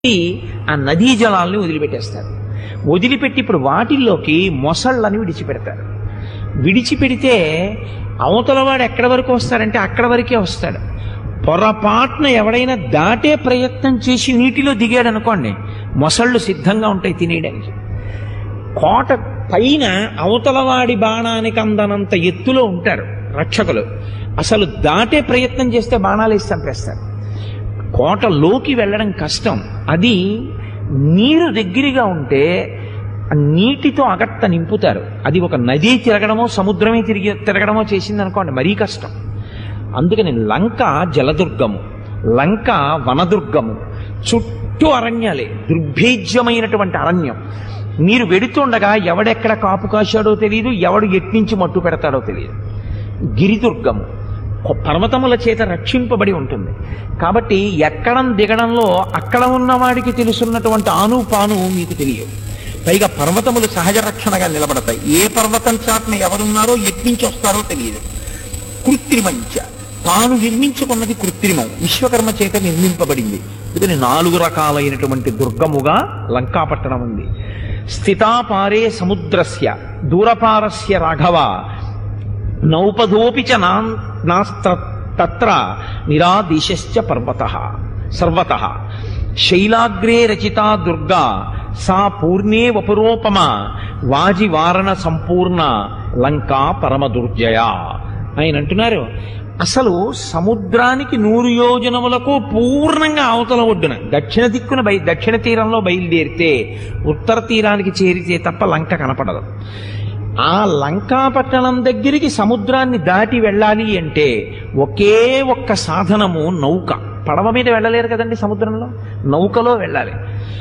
ఆ నదీ జలాల్ని వదిలిపెట్టేస్తారు వదిలిపెట్టి ఇప్పుడు వాటిల్లోకి మొసళ్ళని విడిచిపెడతారు విడిచిపెడితే అవతలవాడు ఎక్కడి వరకు వస్తాడంటే అక్కడ వరకే వస్తాడు పొరపాటున ఎవడైనా దాటే ప్రయత్నం చేసి నీటిలో దిగాడు అనుకోండి మొసళ్ళు సిద్ధంగా ఉంటాయి తినేయడానికి కోట పైన అవతలవాడి బాణానికి అందనంత ఎత్తులో ఉంటారు రక్షకులు అసలు దాటే ప్రయత్నం చేస్తే బాణాలు వేసి చంపేస్తారు కోటలోకి వెళ్ళడం కష్టం అది నీరు దగ్గరగా ఉంటే ఆ నీటితో అగట్ట నింపుతారు అది ఒక నది తిరగడమో సముద్రమే తిరిగి తిరగడమో చేసింది అనుకోండి మరీ కష్టం అందుకని లంక జలదుర్గము లంక వనదుర్గము చుట్టూ అరణ్యాలే దుర్భేజ్యమైనటువంటి అరణ్యం మీరు వెడుతుండగా ఎవడెక్కడ కాపు కాశాడో తెలియదు ఎవడు ఎట్నుంచి మట్టు పెడతాడో తెలియదు గిరిదుర్గము పర్వతముల చేత రక్షింపబడి ఉంటుంది కాబట్టి ఎక్కడం దిగడంలో అక్కడ ఉన్నవాడికి తెలుసున్నటువంటి ఆను పాను మీకు తెలియదు పైగా పర్వతములు సహజ రక్షణగా నిలబడతాయి ఏ పర్వతం చాటున ఎవరున్నారో ఎట్నుంచి వస్తారో తెలియదు కృత్రిమంచ తాను నిర్మించుకున్నది కృత్రిమం విశ్వకర్మ చేత నిర్మింపబడింది అందుకని నాలుగు రకాలైనటువంటి దుర్గముగా లంకాపట్టణం ఉంది స్థితాపారే సముద్రస్య దూరపారస్య రాఘవ నౌపదోపి చ నాన్- నాస్త్ర తత్ర నిరాదిశశ్చ పర్వత సర్వత శైలాగ్రే రచితా దుర్గా సా పూర్ణే వపురోపమ వాజివారణ సంపూర్ణ లంకా పరమ దుర్జయ ఆయన అంటున్నారు అసలు సముద్రానికి నూరు యోజనములకు పూర్ణంగా అవతల ఒడ్డున దక్షిణ దిక్కున బయ దక్షిణ తీరంలో బయలుదేరితే ఉత్తర తీరానికి చేరితే తప్ప లంక కనపడదు ఆ లంకాపట్టణం దగ్గరికి సముద్రాన్ని దాటి వెళ్ళాలి అంటే ఒకే ఒక్క సాధనము నౌక పడవ మీద వెళ్ళలేరు కదండి సముద్రంలో నౌకలో వెళ్ళాలి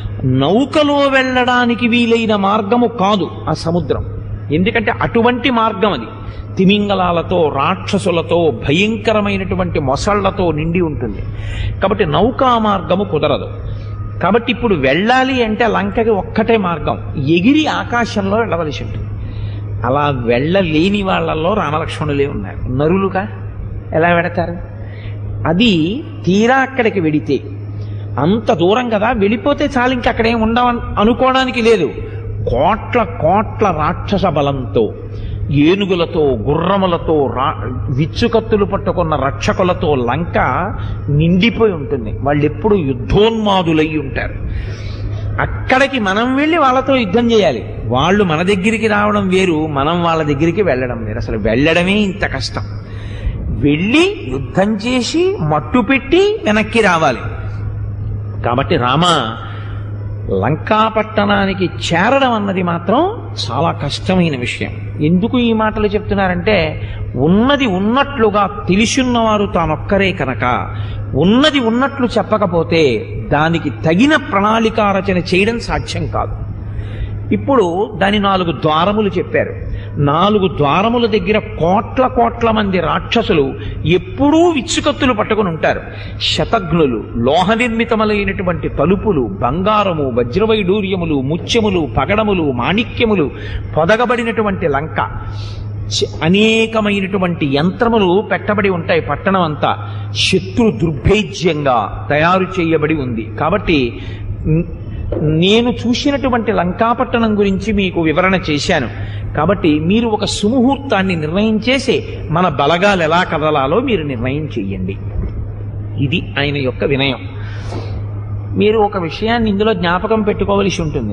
నౌకలో వెళ్ళడానికి వీలైన మార్గము కాదు ఆ సముద్రం ఎందుకంటే అటువంటి మార్గం అది తిమింగలాలతో రాక్షసులతో భయంకరమైనటువంటి మొసళ్లతో నిండి ఉంటుంది కాబట్టి నౌకా మార్గము కుదరదు కాబట్టి ఇప్పుడు వెళ్ళాలి అంటే లంకకి ఒక్కటే మార్గం ఎగిరి ఆకాశంలో వెళ్ళవలసి ఉంటుంది అలా వెళ్ళలేని వాళ్ళల్లో రామలక్ష్మణులే ఉన్నారు నరులుగా ఎలా వెడతారు అది తీరా అక్కడికి వెడితే అంత దూరం కదా వెళ్ళిపోతే చాలు ఇంక అక్కడేం ఉండవ అనుకోవడానికి లేదు కోట్ల కోట్ల రాక్షస బలంతో ఏనుగులతో గుర్రములతో రా విచ్చుకత్తులు పట్టుకున్న రక్షకులతో లంక నిండిపోయి ఉంటుంది వాళ్ళు ఎప్పుడు యుద్ధోన్మాదులై ఉంటారు అక్కడికి మనం వెళ్ళి వాళ్ళతో యుద్ధం చేయాలి వాళ్ళు మన దగ్గరికి రావడం వేరు మనం వాళ్ళ దగ్గరికి వెళ్ళడం వేరు అసలు వెళ్ళడమే ఇంత కష్టం వెళ్ళి యుద్ధం చేసి మట్టు పెట్టి వెనక్కి రావాలి కాబట్టి రామ లంకాపట్టణానికి చేరడం అన్నది మాత్రం చాలా కష్టమైన విషయం ఎందుకు ఈ మాటలు చెప్తున్నారంటే ఉన్నది ఉన్నట్లుగా తెలిసున్నవారు తానొక్కరే కనుక ఉన్నది ఉన్నట్లు చెప్పకపోతే దానికి తగిన ప్రణాళికా రచన చేయడం సాధ్యం కాదు ఇప్పుడు దాని నాలుగు ద్వారములు చెప్పారు నాలుగు ద్వారముల దగ్గర కోట్ల కోట్ల మంది రాక్షసులు ఎప్పుడూ విచ్చుకత్తులు పట్టుకుని ఉంటారు శతఘ్నులు లోహ నిర్మితములైనటువంటి తలుపులు బంగారము వజ్రవైడూర్యములు ముత్యములు పగడములు మాణిక్యములు పొదగబడినటువంటి లంక చ- అనేకమైనటువంటి యంత్రములు పెట్టబడి ఉంటాయి పట్టణం అంతా శత్రు దుర్భేజ్యంగా తయారు చేయబడి ఉంది కాబట్టి న్- నేను చూసినటువంటి లంకాపట్టణం గురించి మీకు వివరణ చేశాను కాబట్టి మీరు ఒక సుముహూర్తాన్ని నిర్ణయం చేసి మన బలగాలు ఎలా కదలాలో మీరు నిర్ణయం చెయ్యండి ఇది ఆయన యొక్క వినయం మీరు ఒక విషయాన్ని ఇందులో జ్ఞాపకం పెట్టుకోవలసి ఉంటుంది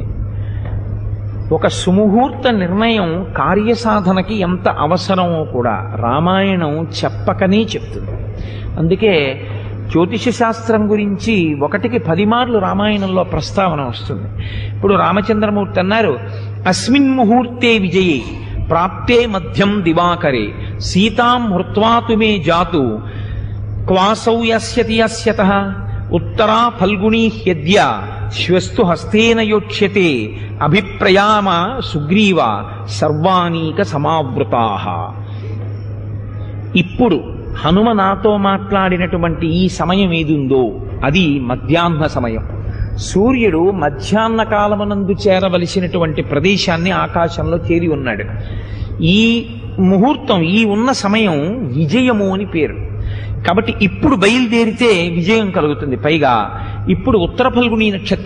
ఒక సుముహూర్త నిర్ణయం కార్యసాధనకి ఎంత అవసరమో కూడా రామాయణం చెప్పకనే చెప్తుంది అందుకే జ్యోతిష శాస్త్రం గురించి ఒకటికి పది మార్లు రామాయణంలో ప్రస్తావన వస్తుంది ఇప్పుడు రామచంద్రమూర్తి అన్నారు అస్మిన్ ముహూర్తే విజయే ప్రాప్తే మధ్యం దివాకరే సీతాం హృత్వా తుమే జాతు క్వాసౌ యస్యతి యస్యత ఉత్తరా ఫల్గుణీ హ్యద్య శ్వస్తు హస్తేన యోక్ష్యతే అభిప్రయామ సుగ్రీవ సర్వానీక సమావృతాః ఇప్పుడు హనుమ నాతో మాట్లాడినటువంటి ఈ సమయం ఏదుందో అది మధ్యాహ్న సమయం సూర్యుడు మధ్యాహ్న కాలమునందు చేరవలసినటువంటి ప్రదేశాన్ని ఆకాశంలో చేరి ఉన్నాడు ఈ ముహూర్తం ఈ ఉన్న సమయం విజయము అని పేరు కాబట్టి ఇప్పుడు బయలుదేరితే విజయం కలుగుతుంది పైగా ఇప్పుడు ఉత్తర ఫల్గుని నక్షత్రం